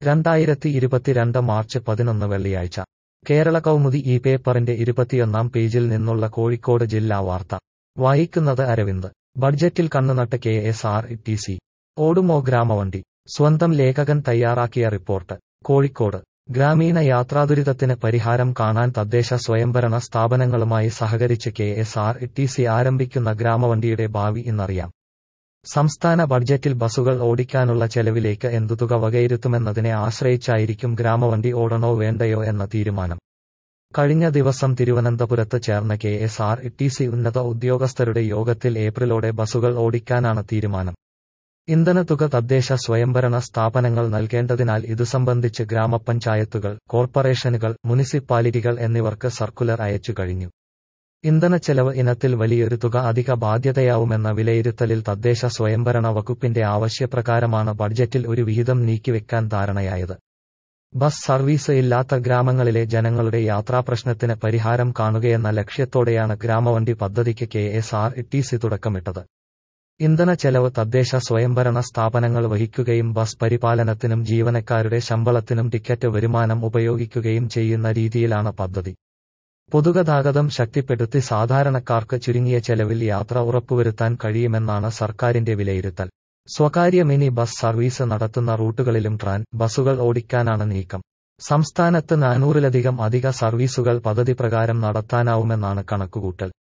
രണ്ടായിരത്തി ഇരുപത്തിരണ്ട് മാർച്ച് പതിനൊന്ന് വെള്ളിയാഴ്ച കേരള കൗമുദി ഈ പേപ്പറിന്റെ ഇരുപത്തിയൊന്നാം പേജിൽ നിന്നുള്ള കോഴിക്കോട് ജില്ലാ വാർത്ത വായിക്കുന്നത് അരവിന്ദ് ബഡ്ജറ്റിൽ കണ്ണുനട്ട് K S R T C ഓടുമോ ഗ്രാമവണ്ടി സ്വന്തം ലേഖകൻ തയ്യാറാക്കിയ റിപ്പോർട്ട് കോഴിക്കോട് ഗ്രാമീണ യാത്രാദുരിതത്തിന് പരിഹാരം കാണാൻ തദ്ദേശ സ്വയംഭരണ സ്ഥാപനങ്ങളുമായി സഹകരിച്ച് K S R T C ആരംഭിക്കുന്ന ഗ്രാമവണ്ടിയുടെ ഭാവി ഇന്നറിയാം സംസ്ഥാന ബഡ്ജറ്റിൽ ബസുകൾ ഓടിക്കാനുള്ള ചെലവിലേക്ക് എന്തു തുക വകയിരുത്തുമെന്നതിനെ ആശ്രയിച്ചായിരിക്കും ഗ്രാമവണ്ടി ഓടണോ വേണ്ടയോ എന്ന തീരുമാനം കഴിഞ്ഞ ദിവസം തിരുവനന്തപുരത്ത് ചേർന്ന K S R T C ഉന്നത ഉദ്യോഗസ്ഥരുടെ യോഗത്തിൽ ഏപ്രിലോടെ ബസുകൾ ഓടിക്കാനാണ് തീരുമാനം ഇന്ധനത്തുക തദ്ദേശ സ്വയംഭരണ സ്ഥാപനങ്ങൾ നൽകേണ്ടതിനാൽ ഇതു സംബന്ധിച്ച് ഗ്രാമപഞ്ചായത്തുകൾ കോർപ്പറേഷനുകൾ മുനിസിപ്പാലിറ്റികൾ എന്നിവർക്ക് സർക്കുലർ അയച്ചു കഴിഞ്ഞു ഇന്ധനച്ചെലവ് ഇനത്തിൽ വലിയൊരു തുക അധിക ബാധ്യതയാവുമെന്ന വിലയിരുത്തലിൽ തദ്ദേശ സ്വയംഭരണ വകുപ്പിന്റെ ആവശ്യപ്രകാരമാണ് ബഡ്ജറ്റിൽ ഒരു വിഹിതം നീക്കിവെക്കാൻ ധാരണയായത് ബസ് സർവീസ് ഇല്ലാത്ത ഗ്രാമങ്ങളിലെ ജനങ്ങളുടെ യാത്രാപ്രശ്നത്തിന് പരിഹാരം കാണുകയെന്ന ലക്ഷ്യത്തോടെയാണ് ഗ്രാമവണ്ടി പദ്ധതിക്ക് K S R T C തുടക്കമിട്ടത് ഇന്ധന ചെലവ് തദ്ദേശ സ്വയംഭരണ സ്ഥാപനങ്ങൾ വഹിക്കുകയും ബസ് പരിപാലനത്തിനും ജീവനക്കാരുടെ ശമ്പളത്തിനും ടിക്കറ്റ് വരുമാനം ഉപയോഗിക്കുകയും ചെയ്യുന്ന രീതിയിലാണ് പദ്ധതി പൊതുഗതാഗതം ശക്തിപ്പെടുത്തി സാധാരണക്കാർക്ക് ചുരുങ്ങിയ ചെലവിൽ യാത്ര ഉറപ്പുവരുത്താൻ കഴിയുമെന്നാണ് സർക്കാരിന്റെ വിലയിരുത്തൽ സ്വകാര്യ മിനി ബസ് സർവീസ് നടത്തുന്ന റൂട്ടുകളിലും ട്രാൻ ബസുകൾ ഓടിക്കാനാണ് നീക്കം സംസ്ഥാനത്ത് നാനൂറിലധികം അധിക സർവീസുകൾ പദ്ധതി പ്രകാരം നടത്താനാവുമെന്നാണ് കണക്കുകൂട്ടൽ